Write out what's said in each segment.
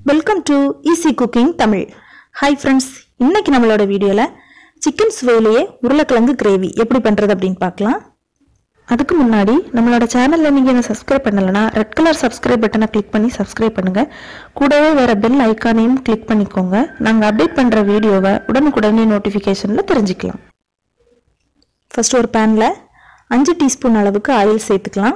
welcome to easy cooking Tamil hi friends இன்னைக்கு நம்மளோட வீடியோவில் சிக்கன் சுவையிலேயே உருளைக்கிழங்கு கிரேவி எப்படி பண்ணுறது அப்படின்னு பார்க்கலாம் அதுக்கு முன்னாடி நம்மளோட சேனலில் நீங்கள் என்ன சப்ஸ்கிரைப் பண்ணலைன்னா ரெட் கலர் சப்ஸ்கிரைப் பட்டனை கிளிக் பண்ணி சப்ஸ்கிரைப் பண்ணுங்கள் கூடவே வேறு பெல் ஐக்கானையும் கிளிக் பண்ணிக்கோங்க நாங்கள் அப்டேட் பண்ணுற வீடியோவை உடனுக்குடனே நோட்டிஃபிகேஷனில் தெரிஞ்சுக்கலாம் ஃபர்ஸ்ட் ஒரு பேனில் அஞ்சு டீஸ்பூன் அளவுக்கு ஆயில் சேர்த்துக்கலாம்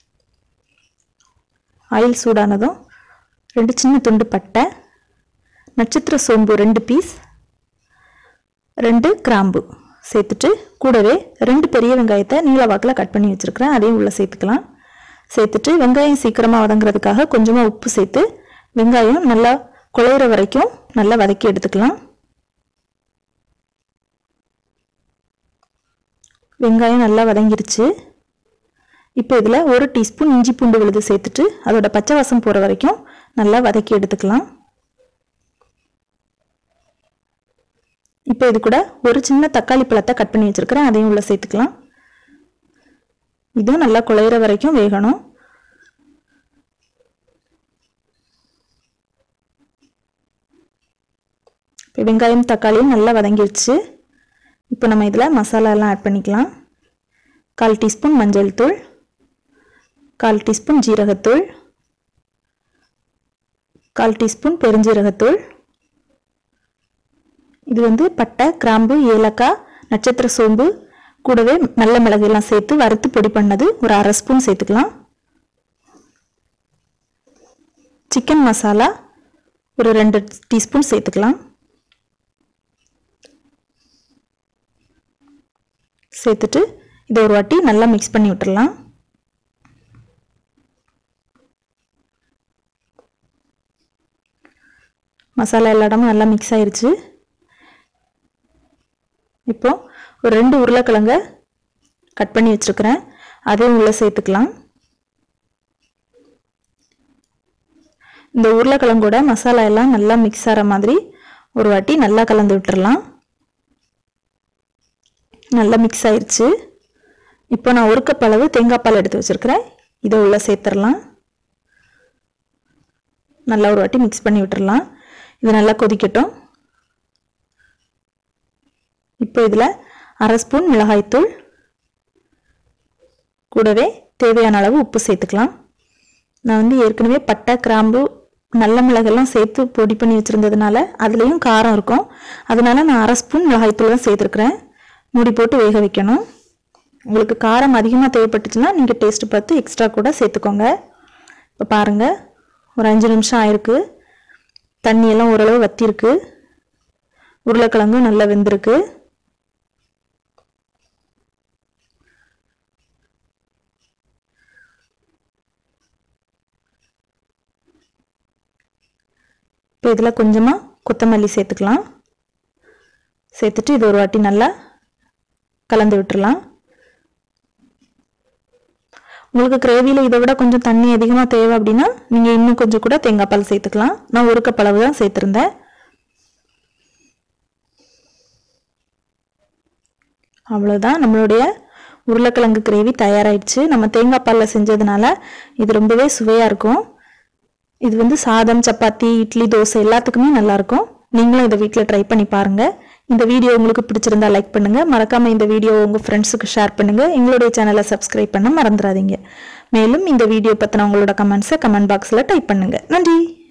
ஆயில் சூடானதும் ரெண்டு சின்ன துண்டு பட்டை நட்சத்திர சோம்பு ரெண்டு பீஸ் ரெண்டு கிராம்பு சேர்த்துட்டு கூடவே ரெண்டு பெரிய வெங்காயத்தை நீல வாக்கில் கட் பண்ணி வச்சுருக்கிறேன் அதையும் உள்ளே சேர்த்துக்கலாம் சேர்த்துட்டு வெங்காயம் சீக்கிரமாக வதங்குறதுக்காக கொஞ்சமாக உப்பு சேர்த்து வெங்காயம் நல்லா குழையிற வரைக்கும் நல்லா வதக்கி எடுத்துக்கலாம் வெங்காயம் நல்லா வதங்கிருச்சு இப்போ இதில் ஒரு டீஸ்பூன் இஞ்சி பூண்டு விழுது சேர்த்துட்டு அதோட பச்சை வாசம் போகிற வரைக்கும் நல்லா வதக்கி எடுத்துக்கலாம் இப்போ இது கூட ஒரு சின்ன தக்காளி பழத்தை கட் பண்ணி வச்சுருக்கிறேன் அதையும் உள்ளே சேர்த்துக்கலாம் இதுவும் நல்லா குழையிற வரைக்கும் வேகணும் இப்போ வெங்காயம் தக்காளியும் நல்லா வதங்கிடுச்சு இப்போ நம்ம இதில் மசாலாலாம் ஆட் பண்ணிக்கலாம் கால் டீஸ்பூன் மஞ்சள் தூள் கால் டீஸ்பூன் ஜீரகத்தூள் கால் டீஸ்பூன் பெருஞ்சீரகத்தூள் இது வந்து பட்டை கிராம்பு ஏலக்காய் நட்சத்திர சோம்பு கூடவே நல்ல மிளகு எல்லாம் சேர்த்து வறுத்து பொடி பண்ணது ஒரு அரை ஸ்பூன் சேர்த்துக்கலாம் சிக்கன் மசாலா ஒரு ரெண்டு டீஸ்பூன் சேர்த்துக்கலாம் சேர்த்துட்டு இதை ஒரு வாட்டி நல்லா மிக்ஸ் பண்ணி விட்டுடலாம் மசாலா எல்லா இடமும் நல்லா மிக்ஸ் ஆயிருச்சு இப்போ ஒரு ரெண்டு உருளைக்கிழங்க கட் பண்ணி வச்சுருக்கிறேன் அதையும் உள்ளே சேர்த்துக்கலாம் இந்த உருளைக்கிழங்கோட மசாலா எல்லாம் நல்லா மிக்ஸ் ஆகிற மாதிரி ஒரு வாட்டி நல்லா கலந்து விட்டுறலாம் நல்லா மிக்ஸ் ஆயிடுச்சு இப்போ நான் ஒரு கப் அளவு தேங்காய் பால் எடுத்து வச்சுருக்கிறேன் இதை உள்ளே சேர்த்துடலாம் நல்லா ஒரு வாட்டி மிக்ஸ் பண்ணி விட்டுறலாம் இது நல்லா கொதிக்கட்டும் இப்போ இதில் அரை ஸ்பூன் மிளகாய்த்தூள் கூடவே தேவையான அளவு உப்பு சேர்த்துக்கலாம் நான் வந்து ஏற்கனவே பட்டை கிராம்பு நல்ல மிளகெல்லாம் சேர்த்து பொடி பண்ணி வச்சுருந்ததுனால அதுலேயும் காரம் இருக்கும் அதனால நான் அரை ஸ்பூன் மிளகாய்த்தூள் தான் சேர்த்துருக்குறேன் மூடி போட்டு வேக வைக்கணும் உங்களுக்கு காரம் அதிகமாக தேவைப்பட்டுச்சுன்னா நீங்கள் டேஸ்ட்டு பார்த்து எக்ஸ்ட்ரா கூட சேர்த்துக்கோங்க இப்போ பாருங்கள் ஒரு அஞ்சு நிமிஷம் ஆயிருக்கு தண்ணியெல்லாம் ஓரளவு வத்திருக்கு உருளைக்கிழங்கும் நல்லா வெந்திருக்கு இப்போ இதில் கொஞ்சமாக கொத்தமல்லி சேர்த்துக்கலாம் சேர்த்துட்டு இது ஒரு வாட்டி நல்லா கலந்து விட்டுறலாம் உங்களுக்கு கிரேவியில் இதை விட கொஞ்சம் தண்ணி அதிகமாக தேவை அப்படின்னா நீங்கள் இன்னும் கொஞ்சம் கூட தேங்காய் பால் சேர்த்துக்கலாம் நான் ஒரு கப் அளவு தான் சேர்த்துருந்தேன் அவ்வளோதான் நம்மளுடைய உருளைக்கிழங்கு கிரேவி தயாராகிடுச்சு நம்ம தேங்காய் பாலில் செஞ்சதுனால இது ரொம்பவே சுவையாக இருக்கும் இது வந்து சாதம் சப்பாத்தி இட்லி தோசை எல்லாத்துக்குமே நல்லாயிருக்கும் நீங்களும் இதை வீட்டில் ட்ரை பண்ணி பாருங்கள் இந்த வீடியோ உங்களுக்கு பிடிச்சிருந்தா லைக் பண்ணுங்கள் மறக்காமல் இந்த வீடியோ உங்கள் ஃப்ரெண்ட்ஸுக்கு ஷேர் பண்ணுங்கள் எங்களுடைய சேனலை சப்ஸ்கிரைப் பண்ண மறந்துடாதீங்க மேலும் இந்த வீடியோ பற்றின உங்களோட கமெண்ட்ஸை கமெண்ட் பாக்ஸில் டைப் பண்ணுங்கள் நன்றி